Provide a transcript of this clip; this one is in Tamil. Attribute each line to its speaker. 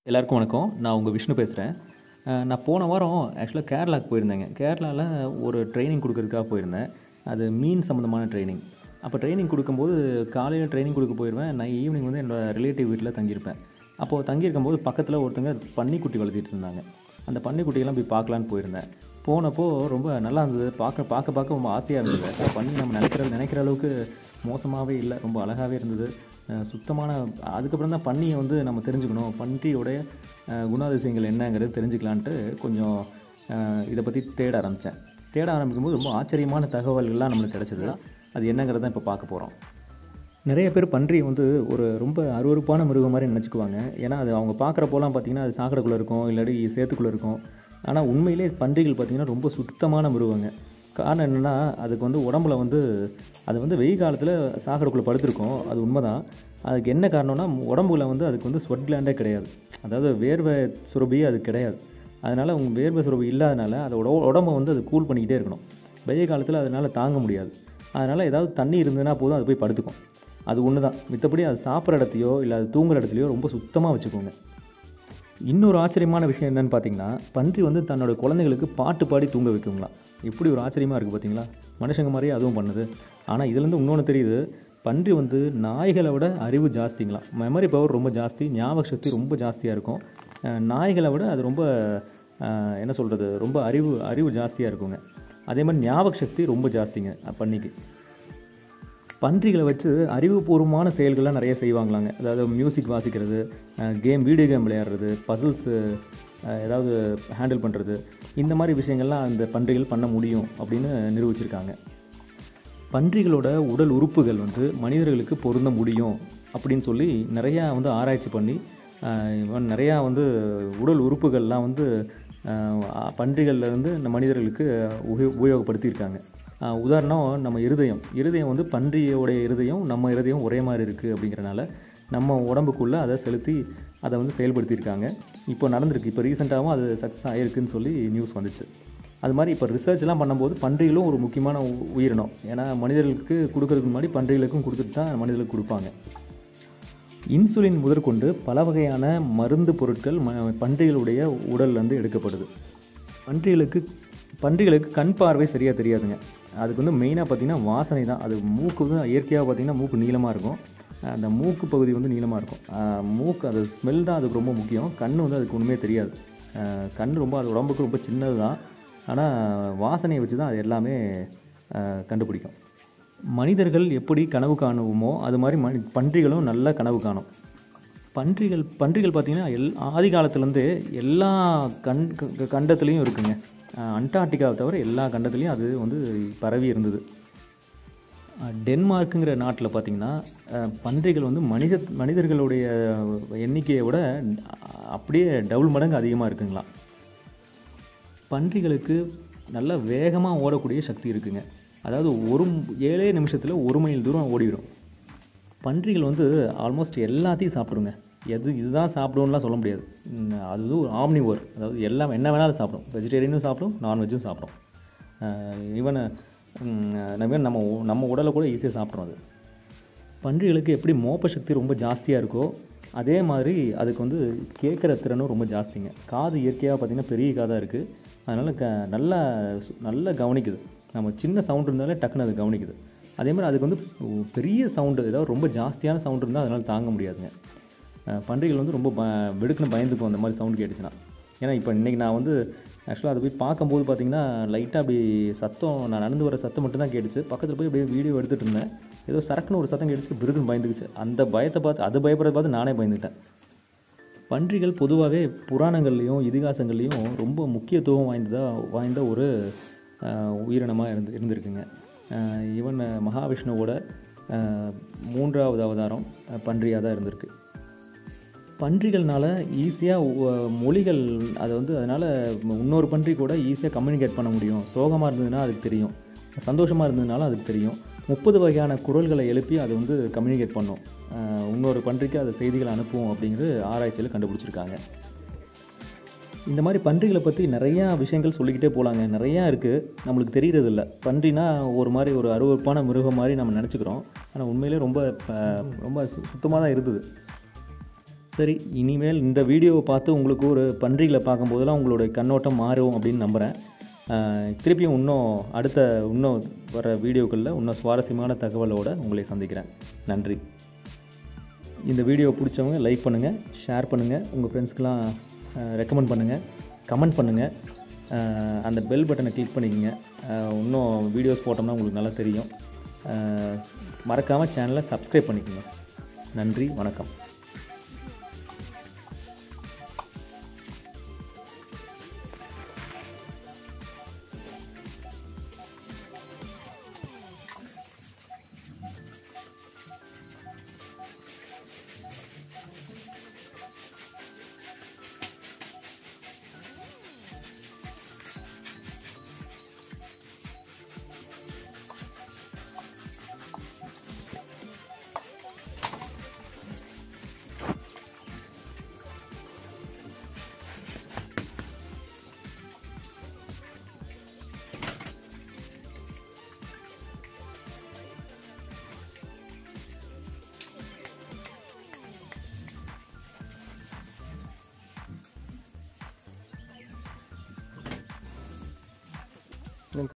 Speaker 1: எல்லாருக்கும் வணக்கம் நான் உங்கள் விஷ்ணு பேசுகிறேன் நான் போன வாரம் ஆக்சுவலாக கேரளாவுக்கு போயிருந்தேங்க கேரளாவில் ஒரு ட்ரைனிங் கொடுக்கறதுக்காக போயிருந்தேன் அது மீன் சம்மந்தமான ட்ரைனிங் அப்போ ட்ரைனிங் கொடுக்கும்போது காலையில் ட்ரைனிங் கொடுக்க போயிடுவேன் நான் ஈவினிங் வந்து என்னோடய ரிலேட்டிவ் வீட்டில் தங்கியிருப்பேன் அப்போது தங்கியிருக்கும்போது பக்கத்தில் ஒருத்தங்க பன்னிக்குட்டி வளர்த்திட்டு இருந்தாங்க அந்த பன்னிக்குட்டியெல்லாம் போய் பார்க்கலான்னு போயிருந்தேன் போனப்போ ரொம்ப நல்லா இருந்தது பார்க்க பார்க்க பார்க்க ரொம்ப ஆசையாக இருந்தது பன்னி நம்ம நினைக்கிற நினைக்கிற அளவுக்கு மோசமாகவே இல்லை ரொம்ப அழகாகவே இருந்தது அஹ் சுத்தமான அதுக்கப்புறம் தான் பன்னியை வந்து நம்ம தெரிஞ்சுக்கணும் பன்றியோடைய அஹ், குணாதிசயங்கள் என்னங்கிறது தெரிஞ்சுக்கலான்ட்டு கொஞ்சம் அஹ், இதை பற்றி தேட ஆரம்பித்தேன் தேட ஆரம்பிக்கும்போது ரொம்ப ஆச்சரியமான தகவல்கள்லாம் நம்மளுக்கு கிடச்சிது அது என்னங்கிறத இப்போ பார்க்க போகிறோம் நிறைய பேர் பன்றியை வந்து ஒரு ரொம்ப அருவருப்பான மிருகம் மாதிரி நினச்சிக்குவாங்க ஏன்னா அது அவங்க பார்க்குறப்போலாம் பார்த்தீங்கன்னா அது சாக்கடைக்குள்ளே இருக்கும் இல்லாட்டி சேத்துக்குள்ளே இருக்கும் ஆனால் உண்மையிலே பன்றிகள் பார்த்திங்கன்னா ரொம்ப சுத்தமான மிருகங்க காரணம் என்னென்னா அதுக்கு வந்து உடம்புல வந்து அது வந்து வெயில் காலத்தில் சாக்கடைக்குள்ளே படுத்திருக்கும் அது உண்மைதான் அதுக்கு என்ன காரணம்னா உடம்புல வந்து அதுக்கு வந்து ஸ்வெட் கிளாண்டே கிடையாது அதாவது வேர்வை சுரபி அது கிடையாது அதனால் உங்கள் வேர்வை சுரபி இல்லாதனால அதோட உடம்பை வந்து அது கூல் பண்ணிக்கிட்டே இருக்கணும் வெயில் காலத்தில் அதனால் தாங்க முடியாது அதனால் ஏதாவது தண்ணி இருந்ததுன்னா போதும் அது போய் படுத்துக்கும் அது ஒன்று தான் மித்தபடி அது சாப்பிட்ற இடத்தையோ இல்லை அது தூங்குற இடத்துலையோ ரொம்ப சுத்தமாக வச்சுக்கோங்க இன்னொரு ஆச்சரியமான விஷயம் என்னன்னு பார்த்தீங்கன்னா பன்றி வந்து தன்னோட குழந்தைகளுக்கு பாட்டு பாடி தூங்க வைக்குங்களா எப்படி ஒரு ஆச்சரியமாக இருக்குது பார்த்தீங்களா மனுஷங்க மாதிரியே அதுவும் பண்ணுது ஆனால் இதுலேருந்து இன்னொன்று தெரியுது பன்றி வந்து நாய்களை விட அறிவு ஜாஸ்திங்களாம் மெமரி பவர் ரொம்ப ஜாஸ்தி ஞாபக சக்தி ரொம்ப ஜாஸ்தியாக இருக்கும் அஹ் நாய்களை விட அது ரொம்ப அஹ், என்ன சொல்கிறது ரொம்ப அறிவு அறிவு ஜாஸ்தியாக இருக்குங்க அதே மாதிரி ஞாபக சக்தி ரொம்ப ஜாஸ்திங்க பன்னிக்கு பன்றிகளை வச்சு அறிவுபூர்வமான செயல்கள்லாம் நிறைய செய்வாங்களாங்க அதாவது மியூசிக் வாசிக்கிறது கேம் வீடியோ கேம் விளையாடுறது பசில்ஸு ஏதாவது ஹேண்டில் பண்ணுறது இந்த மாதிரி விஷயங்கள்லாம் அந்த பன்றிகள் பண்ண முடியும் அப்படின்னு நிரூபிச்சிருக்காங்க பன்றிகளோட உடல் உறுப்புகள் வந்து மனிதர்களுக்கு பொருந்த முடியும் அப்படின்னு சொல்லி நிறையா வந்து ஆராய்ச்சி பண்ணி அஹ், இவன் நிறையா வந்து உடல் உறுப்புகள்லாம் வந்து அஹ், பன்றிகள்ல இருந்து இந்த மனிதர்களுக்கு உபயோ உபயோகப்படுத்தியிருக்காங்க அஹ், உதாரணம் நம்ம இருதயம் இருதயம் வந்து பன்றியோடைய இருதயம் நம்ம இருதயம் ஒரே மாதிரி இருக்குது அப்படிங்கிறனால நம்ம உடம்புக்குள்ளே அதை செலுத்தி அதை வந்து செயல்படுத்தியிருக்காங்க இப்போ நடந்திருக்கு இப்போ ரீசெண்டாகவும் அது சக்ஸஸ் ஆகிருக்குன்னு சொல்லி நியூஸ் வந்துச்சு அது மாதிரி இப்போ ரிசர்ச்லாம் பண்ணும்போது பன்றிகளும் ஒரு முக்கியமான உ- உயிரினம் ஏன்னா மனிதர்களுக்கு கொடுக்கறதுக்கு முன்னாடி பன்றிகளுக்கும் கொடுத்துட்டு தான் மனிதர்களுக்கு கொடுப்பாங்க இன்சுலின் முதற்கொண்டு பல வகையான மருந்து பொருட்கள் ம பன்றிகளுடைய உடல்லேருந்து எடுக்கப்படுது பன்றிகளுக்கு பன்றிகளுக்கு கண் பார்வை சரியாக தெரியாதுங்க அதுக்கு வந்து மெயினாக பார்த்தீங்கன்னா வாசனை தான் அது மூக்கு வந்து இயற்கையாக பார்த்தீங்கன்னா மூக்கு நீளமாக இருக்கும் அந்த மூக்கு பகுதி வந்து நீளமாக இருக்கும் ஆஹ் மூக்கு அது ஸ்மெல் தான் அதுக்கு ரொம்ப முக்கியம் கண் வந்து அதுக்கு ஒன்றுமே தெரியாது ஆஹ் கண் ரொம்ப அது உடம்புக்கு ரொம்ப சின்னது தான் ஆனால் வாசனையை வச்சு தான் அது எல்லாமே ஆஹ் கண்டுபிடிக்கும் மனிதர்கள் எப்படி கனவு காணுவோமோ அது மாதிரி மனி பன்றிகளும் நல்ல கனவு காணும் பன்றிகள் பன்றிகள் பார்த்திங்கன்னா எல் ஆதி காலத்துலேருந்தே எல்லா கண் க- கண்டத்துலேயும் இருக்குங்க அஹ் அண்டார்டிகாவை தவிர எல்லா கண்டத்துலேயும் அது வந்து பரவி இருந்தது அஹ் டென்மார்க்குங்கிற நாட்டில் பார்த்திங்கன்னா அஹ் பன்றிகள் வந்து மனித மனிதர்களுடைய எண்ணிக்கையை விட அப்படியே டபுள் மடங்கு அதிகமாக இருக்குங்களாம் பன்றிகளுக்கு நல்ல வேகமாக ஓடக்கூடிய சக்தி இருக்குங்க அதாவது ஒரு ஏழே நிமிஷத்தில் ஒரு மைல் தூரம் ஓடிடும் பன்றிகள் வந்து ஆல்மோஸ்ட் எல்லாத்தையும் சாப்பிடுங்க எது இதுதான் சாப்பிடும்லாம் சொல்ல முடியாது ம், அது வந்து ஒரு ஆம்னிவோர் அதாவது எல்லாம் என்ன வேணாலும் சாப்பிடும் வெஜிடேரியனும் சாப்பிடும் நான்வெஜ்ஜும் சாப்பிடும் ஈவன் நம்ம நம்ம உ- நம்ம உடலை கூட ஈஸியாக சாப்பிட்றோம் அது பன்றிகளுக்கு எப்படி மோப்ப சக்தி ரொம்ப ஜாஸ்தியாக இருக்கோ அதே மாதிரி அதுக்கு வந்து கேட்குற திறனும் ரொம்ப ஜாஸ்திங்க காது இயற்கையாக பார்த்திங்கன்னா பெரிய காதாக இருக்குது அதனால் க நல்லா சு- நல்லா கவனிக்குது நம்ம சின்ன சவுண்ட் இருந்தாலே டக்குன்னு அது கவனிக்குது அதே மாதிரி அதுக்கு வந்து உ- பெரிய சவுண்டு ஏதாவது ரொம்ப ஜாஸ்தியான சவுண்ட் இருந்தால் அதனால் தாங்க முடியாதுங்க அஹ் பன்றிகள் வந்து ரொம்ப ப வெடுக்குன்னு பயந்துக்கும் அந்த மாதிரி சவுண்ட் கேட்டுச்சுன்னா ஏன்னா இப்போ இன்றைக்கி நான் வந்து ஆக்சுவலாக அதை போய் பார்க்கும்போது பார்த்தீங்கன்னா லைட்டாக அப்படி சத்தம் நான் நடந்து வர சத்தம் மட்டும் தான் கேட்டுச்சு பக்கத்தில் போய் அப்படியே வீடியோ எடுத்துகிட்டு இருந்தேன் ஏதோ சரக்குன்னு ஒரு சத்தம் கேட்டுச்சு பிருகுன்னு பயந்துக்குச்சு அந்த பயத்தை பார்த்து அது பயப்படுறத பார்த்து நானே பயந்துட்டேன் பன்றிகள் பொதுவாகவே புராணங்கள்லேயும் இதிகாசங்கள்லேயும் ரொம்ப முக்கியத்துவம் வாய்ந்ததாக வாய்ந்த ஒரு உயிரினமாக இருந்து இருந்திருக்குங்க ஈவன் மகாவிஷ்ணுவோட அஹ், மூன்றாவது அவதாரம் அஹ், பன்றியாக தான் இருந்திருக்கு பன்றிகள்னால ஈஸியாக மொழிகள் அதை வந்து அதனால் இன்னொரு பன்றி கூட ஈஸியாக கம்யூனிகேட் பண்ண முடியும் சோகமாக இருந்ததுன்னா அதுக்கு தெரியும் சந்தோஷமாக இருந்ததுனால அதுக்கு தெரியும் முப்பது வகையான குரல்களை எழுப்பி அது வந்து கம்யூனிகேட் பண்ணும் அஹ் இன்னொரு பன்றிக்கு அது செய்திகளை அனுப்பும் அப்படிங்கிறது ஆராய்ச்சியில் கண்டுபிடிச்சிருக்காங்க இந்த மாதிரி பன்றிகளை பற்றி நிறையா விஷயங்கள் சொல்லிக்கிட்டே போகலாங்க நிறையா இருக்குது நம்மளுக்கு தெரியறதில்ல பன்றினா ஒரு மாதிரி ஒரு அருவருப்பான மிருகம் மாதிரி நம்ம நினச்சிக்கிறோம் ஆனால் உண்மையிலே ரொம்ப அஹ், ரொம்ப சுத்தமாக தான் இருந்தது சரி இனிமேல் இந்த வீடியோவை பார்த்து உங்களுக்கு ஒரு பன்றிகளை பார்க்கும்போதெல்லாம் உங்களுடைய கண்ணோட்டம் மாறும் அப்படின்னு நம்புகிறேன் ஆஹ் திருப்பியும் இன்னும் அடுத்த இன்னும் வர வீடியோக்களில் இன்னும் சுவாரஸ்யமான தகவலோடு உங்களை சந்திக்கிறேன் நன்றி இந்த வீடியோ பிடிச்சவங்க லைக் பண்ணுங்கள் ஷேர் பண்ணுங்கள் உங்கள் ஃப்ரெண்ட்ஸ்க்கெலாம் ரெக்கமெண்ட் பண்ணுங்கள் கமெண்ட் பண்ணுங்கள் அந்த பெல் பட்டனை கிளிக் பண்ணிக்கங்க அஹ் இன்னும் வீடியோஸ் போட்டோம்னா உங்களுக்கு நல்லா தெரியும் மறக்காமல் சேனலை சப்ஸ்கிரைப் பண்ணிக்கோங்க நன்றி வணக்கம்